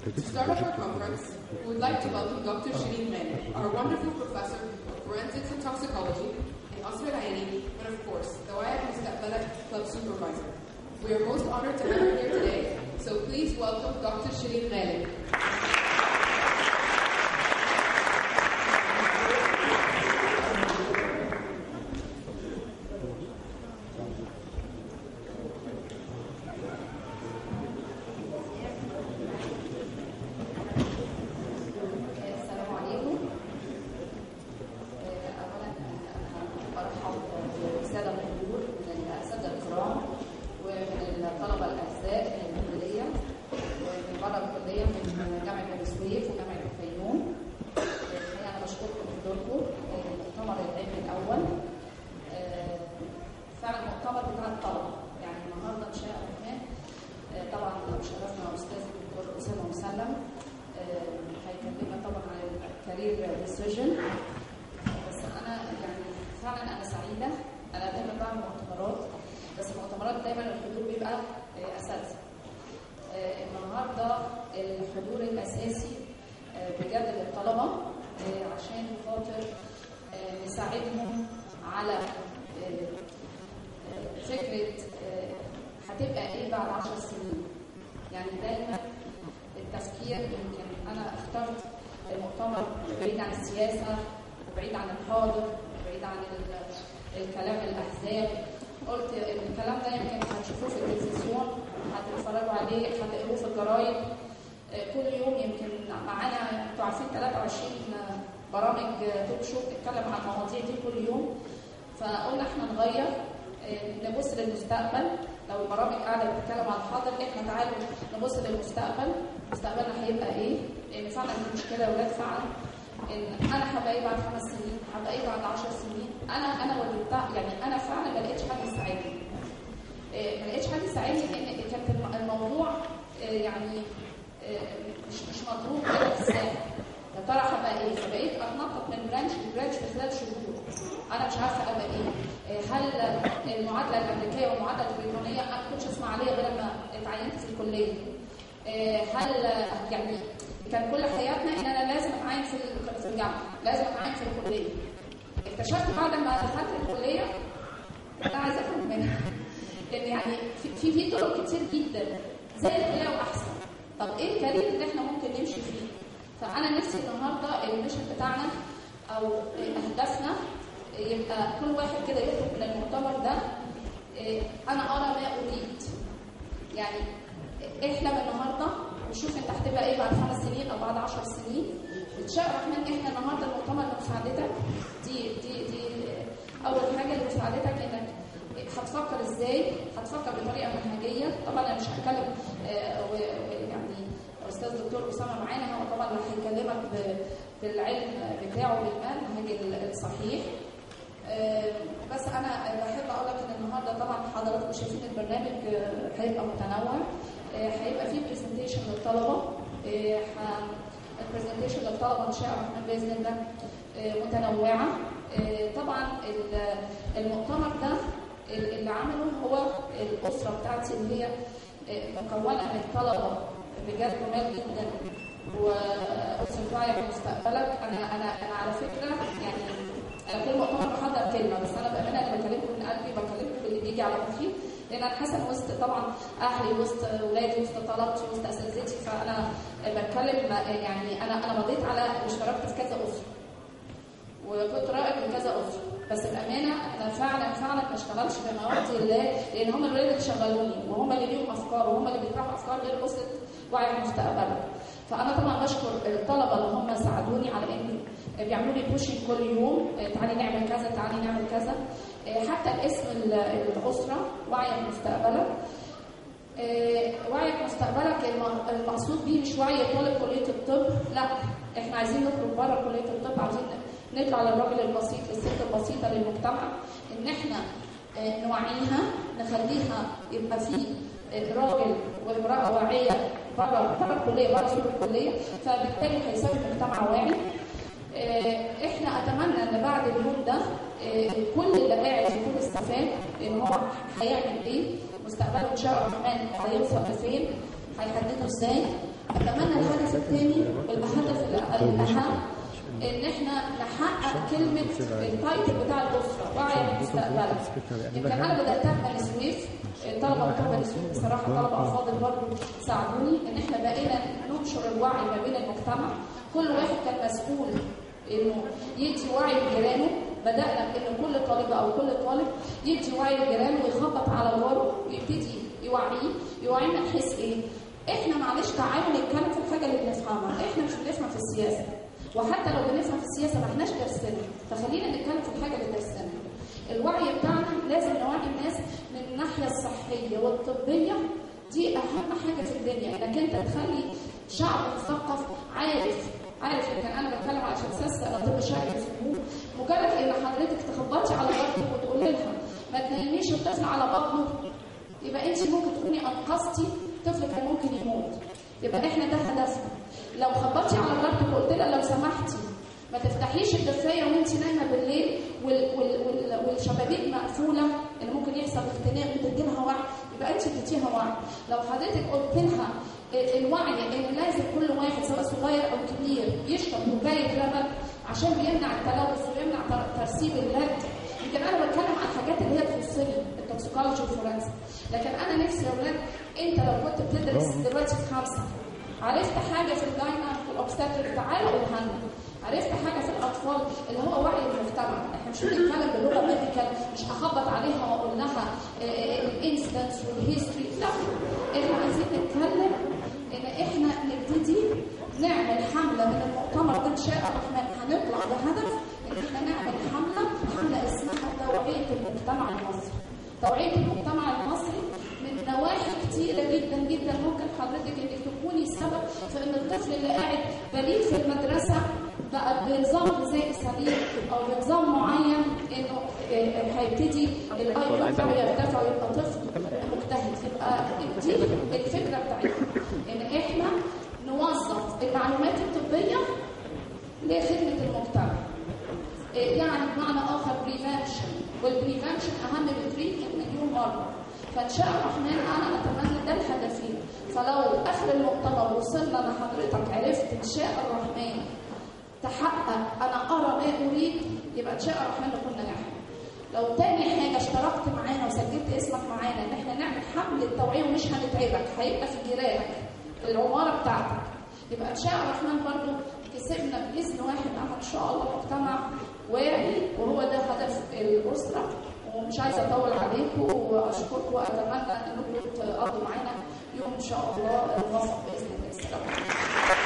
To start off our conference, we would like to welcome Dr. Shireen Men, our wonderful professor of forensics and toxicology in Asr Al-Aini, but of course, the Wayad Mustaqbalak Club supervisor. We are most honored to have her here today, so please welcome Dr. Shireen Malik. السلام عليكم آه، اولا انا برحب بالساده الحضور من الاساتذه الكرام ومن الطلبه الاعزاء من الكليه ومن بره الكليه من جامعه بني سويف وجامعه الفيوم آه، الحقيقه انا بشكركم حضوركم آه، المؤتمر العلمي الاول آه، فعلا المؤتمر بتاع الطلبه يعني النهارده ان شاء الله آه، طبعا شرفنا استاذ الدكتور اسامه مسلم آه، هيكلمنا طبعا عن الكارير ديسيجن بس انا يعني فعلا انا سعيده انا دايما بعمل مؤتمرات بس المؤتمرات دايما الحضور بيبقى آه، اساتذه آه، النهارده الحضور الاساسي آه، بجد للطلبه آه، عشان خاطر آه، نساعدهم على آه، آه، فكره آه، هتبقى ايه بعد 10 سنين يعني دايما التفكير يمكن انا اخترت المؤتمر بعيد عن السياسه وبعيد عن الحاضر وبعيد عن ال- الكلام الاحزاب قلت الكلام ده يمكن هتشوفوه في التلفزيون هتتفرجوا عليه هتقروه في الجرايد آه، كل يوم يمكن معانا انتوا عارفين 23 برامج توك شو بتتكلم عن المواضيع دي كل يوم فقلنا احنا نغير آه، نبص للمستقبل لو البرامج قاعده بتتكلم عن الحاضر احنا تعالوا نبص للمستقبل مستقبلنا هيبقى ايه؟ لان فعلا دي مشكله يا ولاد فعلا ان انا هبقى ايه بعد خمس سنين؟ هبقى ايه بعد 10 سنين؟ انا انا وجدتها يعني انا فعلا ما لقيتش حد يساعدني. آه، ما لقيتش حد يساعدني لان كانت الم- الموضوع آه، يعني آه، مش مش مضروب كده في الساحه. يا ترى هبقى ايه؟ فبقيت اتنطط من برانش لبرانش في خلال شهور. انا مش عارفه ابقى ايه؟ آه، هل المعادله الامريكيه والمعادله البريطانيه انا ما كنتش اسمع عليها غير لما اتعينت في الكليه. آه، هل يعني كان كل حياتنا ان انا لازم اتعين في ال- في الجامعه، لازم اتعين في الكليه. اكتشفت بعد ما دخلت الكليه انا عايزه افهم منها ان يعني في في في طرق كتير جدا زي الكليه واحسن. طب ايه الكارير اللي احنا ممكن نمشي فيه؟ فانا نفسي النهارده الميشن بتاعنا او اهدافنا يبقى كل واحد كده يخرج من المؤتمر ده إيه، انا ارى ما اريد يعني احلم النهارده وشوف انت هتبقى ايه بعد خمس سنين او بعد عشر سنين ان شاء الرحمن احنا النهارده المؤتمر لمساعدتك دي دي دي اول حاجه لمساعدتك انك هتفكر ازاي هتفكر بطريقه منهجيه طبعا انا مش هتكلم آه، و- ويعني استاذ دكتور اسامه معانا هو طبعا اللي هيكلمك ب- بالعلم بتاعه بالمنهج الصحيح آه، بس انا بحب اقول لك ان النهارده طبعا حضراتكم شايفين البرنامج آه، هيبقى متنوع آه، هيبقى فيه برزنتيشن للطلبه البرزنتيشن للطلبه ان شاء الله باذن الله آه، متنوعه آه، طبعا ال- المؤتمر ده اللي عمله هو الاسره بتاعتي اللي هي آه، مكونه من طلبه رجال جمال جدا واسره وعي في مستقبلك انا انا انا على فكره يعني انا كل مؤتمر بحضر كلمه بس انا بامانه انا بكلمكم من قلبي بكلمكم باللي بيجي على مخي لان انا حاسه إن وسط طبعا اهلي وسط اولادي وسط طلبتي وسط اساتذتي فانا بتكلم يعني انا انا مضيت على اشتركت في كذا اسره وكنت رائد من كذا اسره بس بامانه انا فعلا فعلا ما اشتغلش بما يرضي الله لان هم الولاد اللي شغلوني وهم اللي ليهم افكار وهم اللي بيطرحوا افكار غير اسره وعي مستقبلك فانا طبعا بشكر الطلبه اللي هم ساعدوني على ان بيعملوا لي بوشنج كل يوم آه، تعالي نعمل كذا تعالي نعمل كذا آه، حتى الاسم ال- الاسره وعي مستقبلك آه، وعيك مستقبلك الم- المقصود بيه مش وعي طالب كليه الطب لا احنا عايزين نخرج بره كليه الطب عايزين نطلع للراجل البسيط للست البسيطه للمجتمع ان احنا آه، نوعيها نخليها يبقى في آه، راجل وامراه واعيه بره بره الكليه بره سور الكليه فبالتالي هيساوي مجتمع واعي آه، احنا اتمنى ان بعد اليوم ده آه، كل اللي قاعد يكون استفاد ان هو هيعمل ايه مستقبله ان شاء الله الرحمن هيوصل لفين هيحدده ازاي اتمنى الهدف الثاني والهدف الاهم ان احنا نحقق كلمه التايتل بتاع الاسره وعي مستقبلها يمكن انا بداتها في بني سويف الطلبه بتوع بني سويف بصراحه طلبه افاضل برضه ساعدوني ان احنا بقينا ننشر الوعي ما بين المجتمع كل واحد كان مسؤول انه يدي وعي لجيرانه بدانا بان كل طالبه او كل طالب يدي وعي لجيرانه ويخبط على جاره ويبتدي يوعيه يوعيه من حيث ايه؟ احنا معلش تعالوا نتكلم في الحاجه اللي بنفهمها احنا مش بنفهم في السياسه وحتى لو بنفهم في السياسه ما احناش دارسينها فخلينا نتكلم في الحاجه اللي دارسينها الوعي بتاعنا لازم نوعي الناس من الناحيه الصحيه والطبيه دي اهم حاجه في الدنيا انك انت تخلي شعب مثقف عارف عارف ان كان انا بتكلم على شخص انا طب شرعي في السموم مجرد ان حضرتك تخبطي على بطنك وتقولي لها ما تنيميش الطفل على بطنه يبقى انت ممكن تكوني انقذتي طفل كان ممكن يموت يبقى احنا ده هدفنا لو خبطتي على مرتك وقلت لها لو سمحتي ما تفتحيش الدفايه وانت نايمه بالليل وال وال وال والشبابيك مقفوله ان ممكن يحصل اختناق وتدي لها وعي يبقى انت اديتيها وعي لو حضرتك قلت لها الوعي ان لازم كل واحد سواء صغير او كبير يشرب كوبايه لبن عشان بيمنع التلوث ويمنع ترسيب اللد يمكن انا بتكلم عن الحاجات اللي هي تخصني التوكسيكولوجي والفورنسي لكن انا نفسي يا ولاد انت لو كنت بتدرس دلوقتي في خمسه عرفت حاجه في الجاينا في الاوبستاتريك تعالى قولها لنا عرفت حاجه في الاطفال اللي هو وعي المجتمع احنا مش بنتكلم بلغه ميديكال مش هخبط عليها واقول لها الانستنس والهيستوري لا احنا عايزين نتكلم ان احنا نبتدي نعمل حمله من المؤتمر ده ان شاء الرحمن هنطلع بهدف ان احنا نعمل حمله حمله اسمها توعيه المجتمع المصري توعيه المجتمع المصري من نواحي كتيره جدا جدا ممكن حضرتك انك تكوني السبب في ان الطفل اللي قاعد بليد في المدرسه بقى بنظام غذائي سليم او بنظام معين انه هيبتدي الاي بتاعه يرتفع ويبقى طفل مجتهد يبقى دي الفكره بتاعتنا ان احنا نوظف المعلومات الطبيه لخدمه المجتمع يعني بمعنى اخر بريفنشن والبريفنشن اهم من التريتمنت مليون مره فان شاء الرحمن انا اتمنى ده الهدفين فلو اخر المؤتمر وصلنا لحضرتك عرفت ان شاء الرحمن تحقق انا ارى ما اريد يبقى ان شاء الرحمن نكون نجحنا لو تاني حاجة اشتركت معانا وسجلت اسمك معانا ان احنا نعمل حملة توعية ومش هنتعبك هيبقى في جيرانك في العمارة بتاعتك يبقى ان شاء الرحمن برضو كسبنا بإذن واحد انا ان شاء الله مجتمع واعي وهو ده هدف الأسرة ومش عايزة أطول عليكم وأشكركم وأتمنى إنكم تقضوا معانا يوم إن شاء الله موفق بإذن الله السلام عليكم